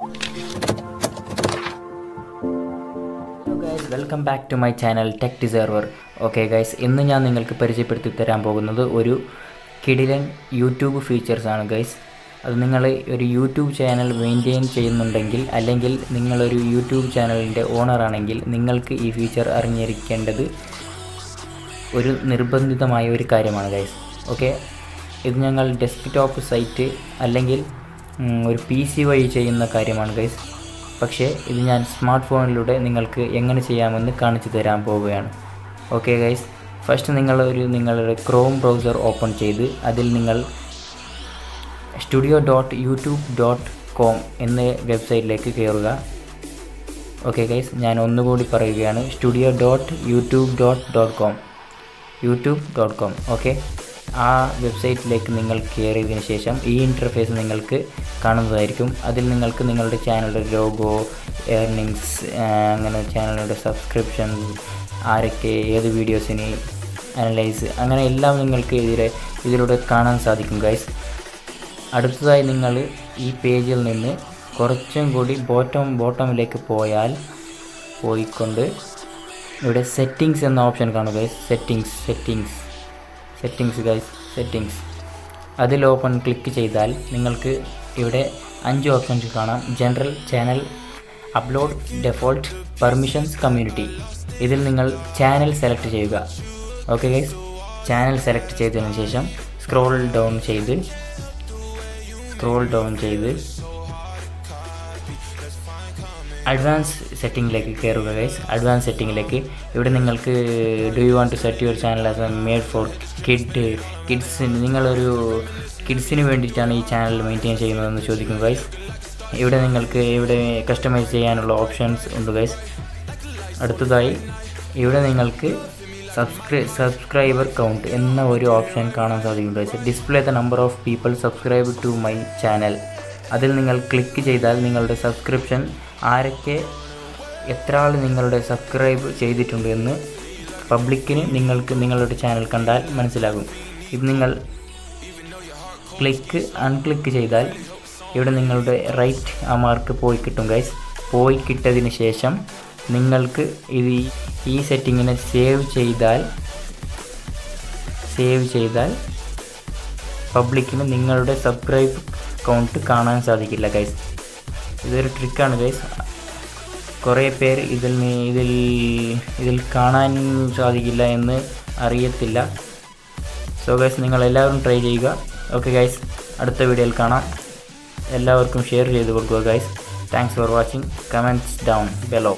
guys welcome back to my channel tech deserver okay guys ഇന്ന് ഞാൻ നിങ്ങൾക്ക് പരിചയപ്പെടുത്തി തരാൻ പോകുന്നത് ഒരു കിടിലൻ യൂട്യൂബ് ഫീച്ചേഴ്സാണ് ഗൈസ് അത് നിങ്ങൾ ഒരു യൂട്യൂബ് ചാനൽ മെയിൻറ്റെയിൻ ചെയ്യുന്നുണ്ടെങ്കിൽ അല്ലെങ്കിൽ നിങ്ങളൊരു യൂട്യൂബ് ചാനലിൻ്റെ ഓണറാണെങ്കിൽ നിങ്ങൾക്ക് ഈ ഫീച്ചർ അറിഞ്ഞിരിക്കേണ്ടത് ഒരു നിർബന്ധിതമായ ഒരു കാര്യമാണ് ഗൈസ് ഓക്കെ ഇത് ഞങ്ങൾ ഡെസ്ക്ടോപ്പ് സൈറ്റ് അല്ലെങ്കിൽ ഉം, ഒരു പി സി വഴി ചെയ്യുന്ന കാര്യമാണ് ഗൈസ് പക്ഷേ ഇത് ഞാൻ സ്മാർട്ട് ഫോണിലൂടെ നിങ്ങൾക്ക് എങ്ങനെ ചെയ്യാമെന്ന് കാണിച്ചു തരാൻ പോവുകയാണ് ഓക്കെ ഗൈസ് ഫസ്റ്റ് നിങ്ങൾ ഒരു നിങ്ങളുടെ ക്രോം ബ്രൗസർ ഓപ്പൺ ചെയ്ത് അതിൽ നിങ്ങൾ studio dot YouTube dot com എന്ന വെബ്സൈറ്റിലേക്ക് കയറുക ഓക്കെ ഗൈസ് ഞാൻ ഒന്നുകൂടി പറയുകയാണ് studio dot YouTube dot dot com YouTube dot com okay ആ വെബ്സൈറ്റിലേക്ക് നിങ്ങൾ കയറിയതിന് ശേഷം ഈ ഇൻ്റർഫേസ് നിങ്ങൾക്ക് കാണുന്നതായിരിക്കും അതിൽ നിങ്ങൾക്ക് നിങ്ങളുടെ ചാനലിൻ്റെ ലോഗോ ഏർണിങ്സ് അങ്ങനെ ചാനലിൻ്റെ സബ്സ്ക്രിപ്ഷൻ ആരൊക്കെ ഏത് വീഡിയോസിന് അനലൈസ് അങ്ങനെ എല്ലാം നിങ്ങൾക്ക് ഇതിലെ ഇതിലൂടെ കാണാൻ സാധിക്കും ഗൈസ് അടുത്തതായി നിങ്ങൾ ഈ പേജിൽ നിന്ന് കുറച്ചും കൂടി ബോട്ടം ബോട്ടമിലേക്ക് പോയാൽ പോയിക്കൊണ്ട് ഇവിടെ സെറ്റിങ്സ് എന്ന ഓപ്ഷൻ കാണുക guys settings settings settings guys settings അതിൽ ഓപ്പൺ ക്ലിക്ക് ചെയ്താൽ നിങ്ങൾക്ക് ഇവിടെ അഞ്ച് ഓപ്ഷൻസ് കാണാം general channel upload default permissions community ഇതിൽ നിങ്ങൾ ചാനൽ സെലക്ട് ചെയ്യുക ഓക്കെ ഗൈസ് ചാനൽ സെലക്ട് ചെയ്തതിന് ശേഷം സ്ക്രോൾ ഡൗൺ ചെയ്ത് സ്ക്രോൾ ഡൗൺ ചെയ്ത് അഡ്വാൻസ് സെറ്റിങ്ങിലേക്ക് കയറുക ഗൈസ് അഡ്വാൻസ് സെറ്റിങ്ങിലേക്ക് ഇവിടെ നിങ്ങൾക്ക് do you want to set your channel as a made for kid കിഡ്സിന് നിങ്ങളൊരു കിഡ്സിന് വേണ്ടിയിട്ടാണ് ഈ ചാനൽ മെയിൻറ്റെയിൻ ചെയ്യുന്നതെന്ന് ചോദിക്കും ഗൈസ് ഇവിടെ നിങ്ങൾക്ക് ഇവിടെ കസ്റ്റമൈസ് ചെയ്യാനുള്ള ഓപ്ഷൻസ് ഉണ്ട് ഗൈസ് അടുത്തതായി ഇവിടെ നിങ്ങൾക്ക് സബ്സ്ക്രൈ സബ്സ്ക്രൈബർ കൗണ്ട് എന്ന ഒരു ഓപ്ഷൻ കാണാൻ സാധിക്കും guys display the number of people subscribe to my channel അതിൽ നിങ്ങൾ ക്ലിക്ക് ചെയ്താൽ നിങ്ങളുടെ സബ്സ്ക്രിപ്ഷൻ ആരൊക്കെ എത്ര ആൾ നിങ്ങളുടെ സബ്സ്ക്രൈബ് ചെയ്തിട്ടുണ്ട് എന്ന് പബ്ലിക്കിന് നിങ്ങൾക്ക് നിങ്ങളുടെ ചാനൽ കണ്ടാൽ മനസ്സിലാകും ഇത് നിങ്ങൾ ക്ലിക്ക് അൺക്ലിക്ക് ചെയ്താൽ ഇവിടെ നിങ്ങളുടെ റൈറ്റ് ആ മാർക്ക് പോയി കിട്ടും ഗൈസ് പോയി കിട്ടതിന് ശേഷം നിങ്ങൾക്ക് ഇത് ഈ- ഈ സെറ്റിങ്ങിനെ സേവ് ചെയ്താൽ സേവ് ചെയ്താൽ പബ്ലിക്കിന് നിങ്ങളുടെ സബ്സ്ക്രൈബ് കൗണ്ട് കാണാൻ സാധിക്കില്ല ഗൈസ് ഇതൊരു ട്രിക്കാണ് ഗൈസ് കുറേ പേർ ഇതിൽ നി- ഇതിൽ ഇതിൽ കാണാൻ സാധിക്കില്ല എന്ന് അറിയത്തില്ല സോ ഗൈസ് നിങ്ങൾ എല്ലാവരും ട്രൈ ചെയ്യുക ഓക്കെ ഗൈസ് അടുത്ത വീഡിയോയിൽ കാണാം എല്ലാവർക്കും ഷെയർ ചെയ്ത് കൊടുക്കുക guys thanks for watching comments down below